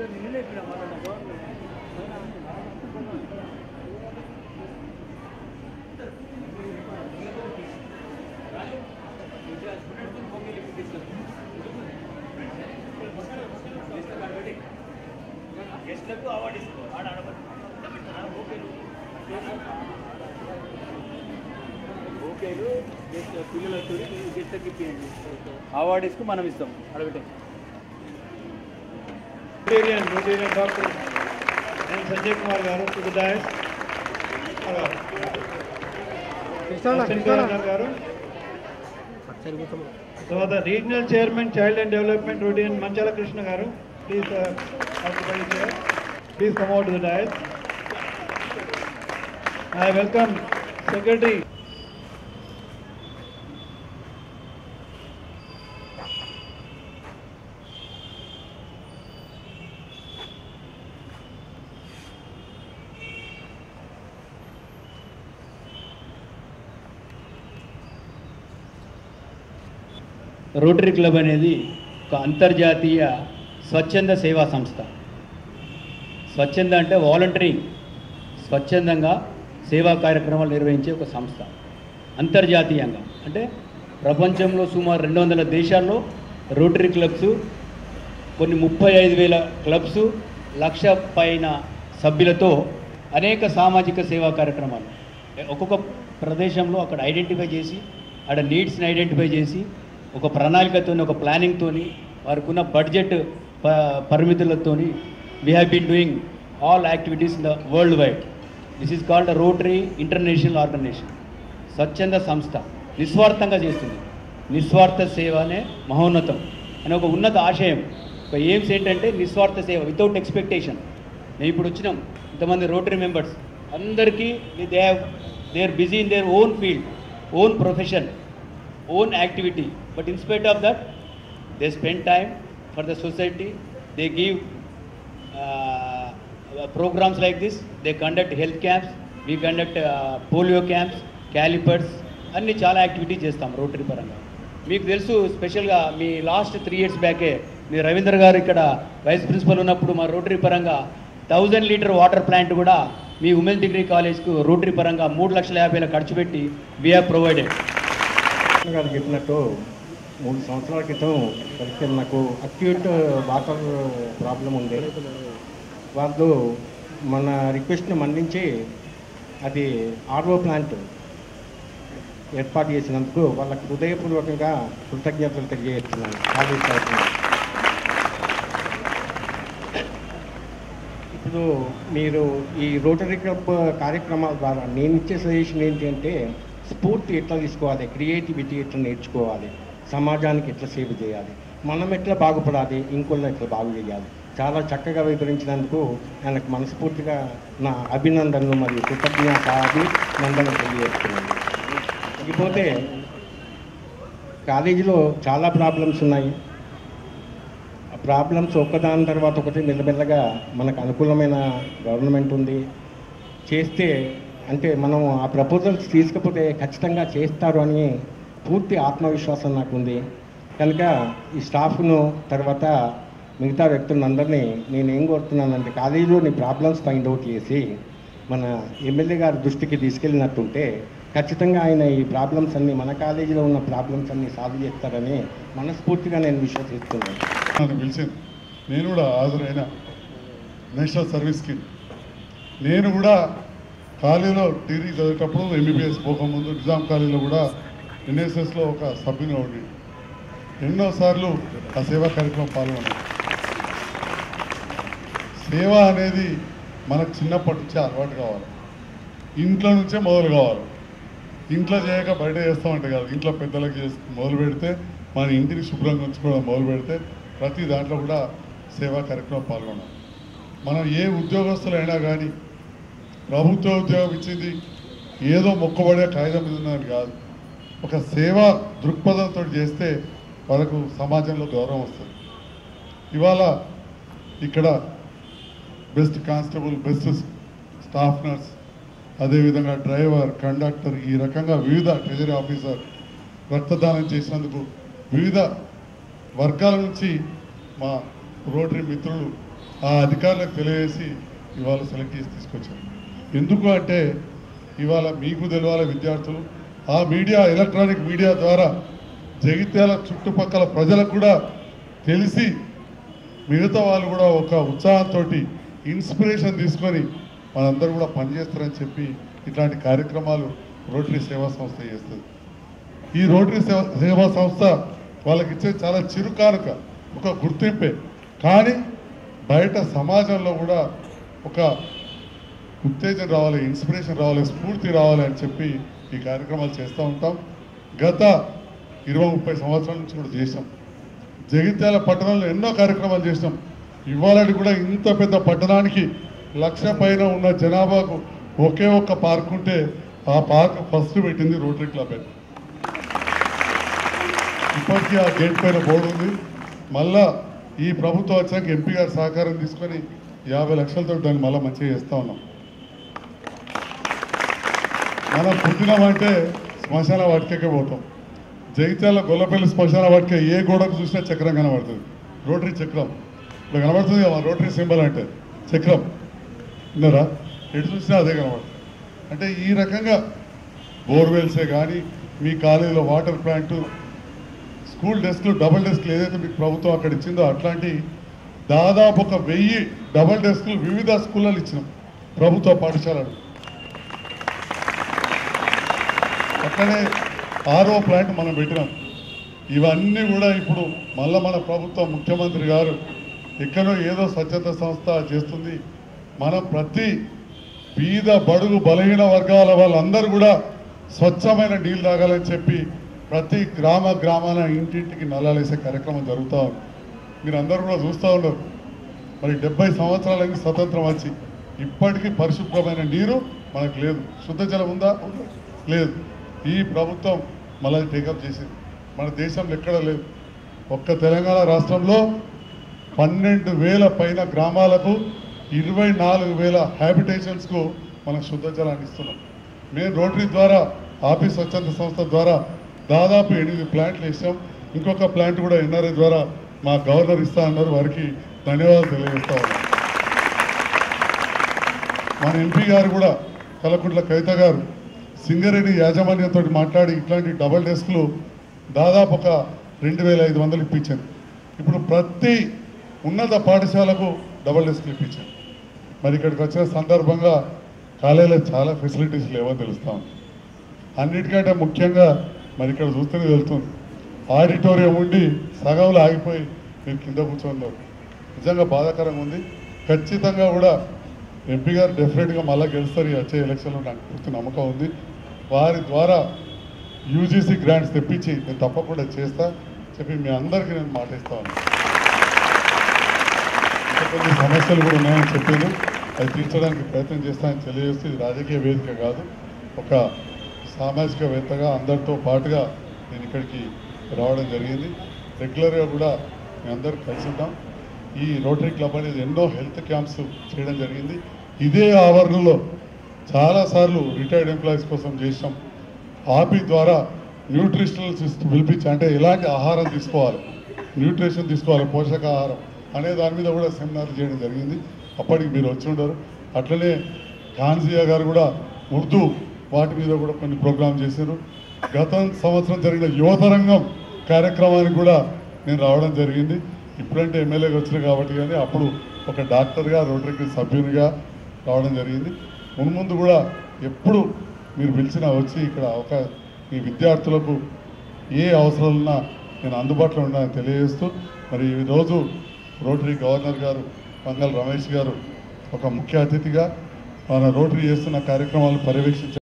గెస్ట్లకు award ఇస్తారు ఆడ ఆడబడి ఓకేలు guest పిల్లలతో గెస్ట్కి ఇప్పించండి అవార్డు ఇస్తూ మనం ఇస్తాం అడగటం Rotarian, Rotarian Dr. N. Sanjay Kumar గారు to the dais. Hello. Krishna garu తర్వాత regional chairman child and development routine Manchala Krishna garu please please come out to the dais I welcome secretary Rotary club అనేది ఒక అంతర్జాతీయ స్వచ్ఛంద సేవా సంస్థ స్వచ్ఛంద అంటే వాలంటరింగ్ స్వచ్ఛందంగా సేవా కార్యక్రమాలు నిర్వహించే ఒక సంస్థ అంతర్జాతీయంగా అంటే ప్రపంచంలో సుమారు రెండు వందల దేశాల్లో రోటరీ క్లబ్స్ కొన్ని ముప్పై ఐదు వేల క్లబ్స్ లక్ష పైన సభ్యులతో అనేక సామాజిక సేవా కార్యక్రమాలు ఒక్కొక్క ప్రదేశంలో అక్కడ ఐడెంటిఫై చేసి అక్కడ నీడ్స్ని ఐడెంటిఫై చేసి ఒక ప్రణాళికతో ఒక ప్లానింగ్తోని వారికి ఉన్న బడ్జెట్ ప పరిమితులతోని we have been doing all activities in the world wide this is called Rotary International organisation స్వచ్ఛంద సంస్థ నిస్వార్థంగా చేస్తుంది నిస్వార్థ సేవ అనే మహోన్నతం అనే ఒక ఉన్నత ఆశయం ఒక ఎయిమ్స్ ఏంటంటే నిస్వార్థ సేవ వితౌట్ ఎక్స్పెక్టేషన్ మేము ఇప్పుడు వచ్చినాం ఇంతమంది రోటరీ మెంబర్స్ అందరికీ they have they are busy in their own field own profession own activity but in spite of that they spend time for the society they give programs like this they conduct health camps we conduct uh, polio camps calipers అన్ని చాలా activity చేస్తాం Rotary పరంగా మీకు తెలుసు స్పెషల్గా మీ last three years బ్యాకే మీ రవీంద్ర గారు ఇక్కడ వైస్ ప్రిన్సిపల్ ఉన్నప్పుడు మా రోటరీ పరంగా థౌజండ్ లీటర్ వాటర్ ప్లాంట్ కూడా మీ ఉమెన్స్ డిగ్రీ కాలేజ్కు రోటరీ పరంగా మూడు లక్షల యాభై వేల ఖర్చు పెట్టి వీ హ్యావ్ ప్రొవైడెడ్ కృష్ణ గారు చెప్పినట్టు మూడు సంవత్సరాల క్రితం పరిస్థితి నాకు అక్యూట్ వాటర్ ప్రాబ్లం ఉంది వాళ్ళు మన రిక్వెస్ట్ని మన్నించి అది ఆర్ఓ ప్లాంట్ ఏర్పాటు చేసినందుకు వాళ్ళకి హృదయపూర్వకంగా కృతజ్ఞతలు తెలియజేస్తున్నాను కాలేజ్ తరఫున ఇప్పుడు మీరు ఈ రోటరీ క్లబ్ కార్యక్రమాల ద్వారా నేను ఇచ్చే సజెషన్ ఏంటి అంటే స్ఫూర్తి ఎట్లా తీసుకోవాలి క్రియేటివిటీ ఎట్లా నేర్చుకోవాలి సమాజానికి ఎట్లా సేవ చేయాలి మనం ఎట్లా బాగుపడాలి ఇంకోళ్ళు ఎట్లా బాగు చేయాలి చాలా చక్కగా వివరించినందుకు ఆయనకు మనస్ఫూర్తిగా నా అభినందనలు మరియు కృతజ్ఞత నందనలు తెలియజేస్తున్నాను ఇకపోతే కాలేజీలో చాలా ప్రాబ్లమ్స్ ఉన్నాయి ఆ ప్రాబ్లమ్స్ ఒక్కదాని తర్వాత ఒకటి మెల్లమెల్లగా మనకు అనుకూలమైన గవర్నమెంట్ ఉంది చేస్తే అంటే మనం ఆ ప్రపోజల్స్ తీసుకపోతే ఖచ్చితంగా చేస్తారు అని పూర్తి ఆత్మవిశ్వాసం నాకు ఉంది కనుక ఈ స్టాఫ్ను తర్వాత మిగతా వ్యక్తులను అందరినీ నేను ఏం కోరుతున్నానంటే కాలేజీలోని ప్రాబ్లమ్స్ ఫైండ్ అవుట్ చేసి మన ఎమ్మెల్యే గారి దృష్టికి తీసుకెళ్ళినట్టుంటే ఖచ్చితంగా ఆయన ఈ ప్రాబ్లమ్స్ అన్నీ మన కాలేజీలో ఉన్న ప్రాబ్లమ్స్ అన్నీ సాల్వ్ చేస్తారని మనస్ఫూర్తిగా నేను విశ్వసిస్తున్నాను నన్ను పిలిచింది నేను కూడా హాజరైన నేషనల్ సర్వీస్కి నేను కూడా కాలేజీలో డిగ్రీ చదివేటప్పుడు ఎంబీబీఎస్ పోకముందు నిజాం కాలేజీలో కూడా ఎన్ఎస్ఎస్లో ఒక సభ్యునిగా ఉండి ఎన్నోసార్లు ఆ సేవా కార్యక్రమం పాల్గొన్నాను సేవ అనేది మనకు చిన్నప్పటి నుంచే అలవాటు కావాలి ఇంట్లో నుంచే మొదలు కావాలి ఇంట్లో చేయక బయట చేస్తామంటే కాదు ఇంట్లో పెద్దలకు చేసి మొదలు పెడితే మన ఇంటిని శుభ్రంగా ఉంచుకోవడం మొదలు పెడితే ప్రతి దాంట్లో కూడా సేవా కార్యక్రమం పాల్గొన్నాం మనం ఏ ఉద్యోగస్తులైనా కానీ ప్రభుత్వ ఉద్యోగం ఇచ్చింది ఏదో మొక్కబడే కాగితం మీద ఉన్నది కాదు ఒక సేవా దృక్పథంతో చేస్తే వాళ్ళకు సమాజంలో గౌరవం వస్తుంది ఇవాళ ఇక్కడ best constable best staff nurse అదేవిధంగా డ్రైవర్ కండక్టర్ ఈ రకంగా వివిధ ట్రెజరీ ఆఫీసర్ రక్తదానం చేసినందుకు వివిధ వర్గాల నుంచి మా రోటరీ మిత్రులు ఆ అధికారులకు తెలియజేసి ఇవాళ సెలెక్ట్ చేసి తీసుకొచ్చాం ఎందుకు అంటే ఇవాళ మీకు తెలవాలి విద్యార్థులు ఆ మీడియా ఎలక్ట్రానిక్ మీడియా ద్వారా జగిత్యాల చుట్టుపక్కల ప్రజలకు కూడా తెలిసి మిగతా వాళ్ళు కూడా ఒక ఉత్సాహంతో ఇన్స్పిరేషన్ తీసుకొని మనందరూ కూడా పనిచేస్తారని చెప్పి ఇట్లాంటి కార్యక్రమాలు రోటరీ సేవా సంస్థ చేస్తుంది ఈ రోటరీ సేవ సేవా సంస్థ వాళ్ళకి ఇచ్చే చాలా చిరుకానుక ఒక గుర్తింపే కానీ బయట సమాజంలో కూడా ఒక ఉత్తేజం రావాలి ఇన్స్పిరేషన్ రావాలి స్ఫూర్తి రావాలి అని చెప్పి ఈ కార్యక్రమాలు చేస్తూ ఉంటాం గత ఇరవై ముప్పై సంవత్సరాల నుంచి కూడా చేసాం జగిత్యాల పట్టణంలో ఎన్నో కార్యక్రమాలు చేసినాం ఇవాళకి కూడా ఇంత పెద్ద పట్టణానికి లక్ష పైన ఉన్న జనాభాకు ఒకే ఒక్క పార్క్ ఉంటే ఆ పార్క్ ఫస్ట్ పెట్టింది రోటరీ క్లబ్ అని ఇప్పటికీ ఆ గేట్ పైన బోర్డు ఉంది మళ్ళా ఈ ప్రభుత్వం వచ్చాక ఎంపీ గారి సహకారం తీసుకొని యాభై లక్షలతో దాన్ని మళ్ళీ మంచిగా చేస్తా ఉన్నాం మనం పుట్టినామంటే శ్మశాన వాటికే పోతాం జగిత్యాల గొల్లపల్లి శ్మశాన వాటిక ఏ గోడకు చూసినా చక్రం కనబడుతుంది రోటరీ చక్రం ఇప్పుడు కనబడుతుంది కదా రోటరీ సింబల్ అంటే చక్రం విన్నారా ఎటు చూసినా అదే కనబడుతుంది అంటే ఈ రకంగా బోర్వెల్సే కానీ మీ కాలేజీలో వాటర్ ప్లాంట్ స్కూల్ డెస్క్లు డబుల్ డెస్క్లు ఏదైతే మీకు ప్రభుత్వం అక్కడ ఇచ్చిందో అట్లాంటి దాదాపు ఒక వెయ్యి డబుల్ డెస్క్లు వివిధ స్కూళ్ళలో ఇచ్చినాం ప్రభుత్వ పాఠశాలలు అట్లనే ఆరో ప్లాంట్ మనం పెట్టినాం ఇవన్నీ కూడా ఇప్పుడు మళ్ళా మన ప్రభుత్వం ముఖ్యమంత్రి గారు ఎక్కడో ఏదో స్వచ్ఛత సంస్థ చేస్తుంది మనం ప్రతి బీద బడుగు బలహీన వర్గాల వాళ్ళందరూ కూడా స్వచ్ఛమైన నీళ్ళు తాగాలని చెప్పి ప్రతి గ్రామ గ్రామాన ఇంటింటికి నల్లాలేసే కార్యక్రమం జరుగుతూ ఉంది మీరు అందరూ కూడా చూస్తూ ఉన్నారు మరి డెబ్బై సంవత్సరాలకి స్వతంత్రం వచ్చి ఇప్పటికీ పరిశుభ్రమైన నీరు మనకు లేదు శుద్ధ జలం ఉందా ఉందా? లేదు ఈ ప్రభుత్వం మళ్ళీ టేకప్ చేసింది మన దేశంలో ఎక్కడ లేదు ఒక్క తెలంగాణ రాష్ట్రంలో పన్నెండు వేల పైన గ్రామాలకు ఇరవై నాలుగు వేల హ్యాబిటేషన్స్కు మనం శుద్ధ జలాన్ని ఇస్తున్నాం మేము రోటరీ ద్వారా ఆఫీస్ స్వచ్ఛంద సంస్థ ద్వారా దాదాపు ఎనిమిది ప్లాంట్లు ఇస్తాం ఇంకొక ప్లాంట్ కూడా ఎన్ఆర్ఐ ద్వారా మా గవర్నర్ ఇస్తా అన్నారు వారికి ధన్యవాదాలు తెలియజేస్తా ఉన్నాం మన ఎంపీ గారు కూడా కలకుంట్ల కవిత గారు సింగరేణి యాజమాన్యంతో మాట్లాడి ఇట్లాంటి డబల్ డెస్క్లు దాదాపు ఒక రెండు వేల ఐదు వందలు ఇప్పించాను ఇప్పుడు ప్రతి ఉన్నత పాఠశాలకు డబల్ డెస్క్లు ఇప్పించాను మరి ఇక్కడికి వచ్చిన సందర్భంగా కాలేజీలో చాలా ఫెసిలిటీస్ లేవో తెలుస్తా ఉంది అన్నిటికంటే ముఖ్యంగా మరి ఇక్కడ చూస్తేనే వెళ్తుంది ఆడిటోరియం ఉండి సగంలో ఆగిపోయి మీరు కింద కూర్చున్నారు నిజంగా బాధాకరంగా ఉంది ఖచ్చితంగా కూడా ఎంపీ గారు డెఫినెట్గా మళ్ళీ గెలుస్తారు ఈ వచ్చే ఎలక్షన్లో నాకు పూర్తి నమ్మకం ఉంది వారి ద్వారా యూజీసీ గ్రాంట్స్ తెప్పించి నేను తప్పకుండా చేస్తా చెప్పి మీ అందరికీ నేను మాటిస్తా ఉన్నాను ఇంకా కొన్ని సమస్యలు కూడా ఉన్నాయని చెప్పాను అది తీర్చడానికి ప్రయత్నం చేస్తానని తెలియజేస్తూ ఇది రాజకీయ వేదిక కాదు ఒక సామాజికవేత్తగా అందరితో పాటుగా నేను ఇక్కడికి రావడం జరిగింది రెగ్యులర్గా కూడా మేము అందరూ కలిసి ఉంటాం ఈ రోటరీ క్లబ్ అనేది ఎన్నో హెల్త్ క్యాంప్స్ చేయడం జరిగింది ఇదే ఆవరణలో చాలాసార్లు రిటైర్డ్ ఎంప్లాయీస్ కోసం చేసాం ఆపి ద్వారా న్యూట్రిషనల్ పిలిపించి అంటే ఎలాంటి ఆహారం తీసుకోవాలి న్యూట్రిషన్ తీసుకోవాలి పోషకాహారం అనే దాని మీద కూడా సెమినార్ చేయడం జరిగింది అప్పటికి మీరు వచ్చి ఉండరు అట్లనే ఖాన్జియా గారు కూడా ఉర్దూ వాటి మీద కూడా కొన్ని ప్రోగ్రామ్ చేశారు గత సంవత్సరం జరిగిన యువతరంగం కార్యక్రమానికి కూడా నేను రావడం జరిగింది ఇప్పుడంటే ఎమ్మెల్యేగా వచ్చిన కాబట్టి కానీ అప్పుడు ఒక డాక్టర్గా రోటరీకి సభ్యునిగా రావడం జరిగింది మున్ముందు కూడా ఎప్పుడు మీరు పిలిచినా వచ్చి ఇక్కడ ఒక ఈ విద్యార్థులకు ఏ అవసరాలున్నా నేను అందుబాటులో ఉన్నానని తెలియజేస్తూ మరి ఈరోజు రోటరీ గవర్నర్ గారు మంగళ రమేష్ గారు ఒక ముఖ్య అతిథిగా మన రోటరీ చేస్తున్న కార్యక్రమాలు పర్యవేక్షించారు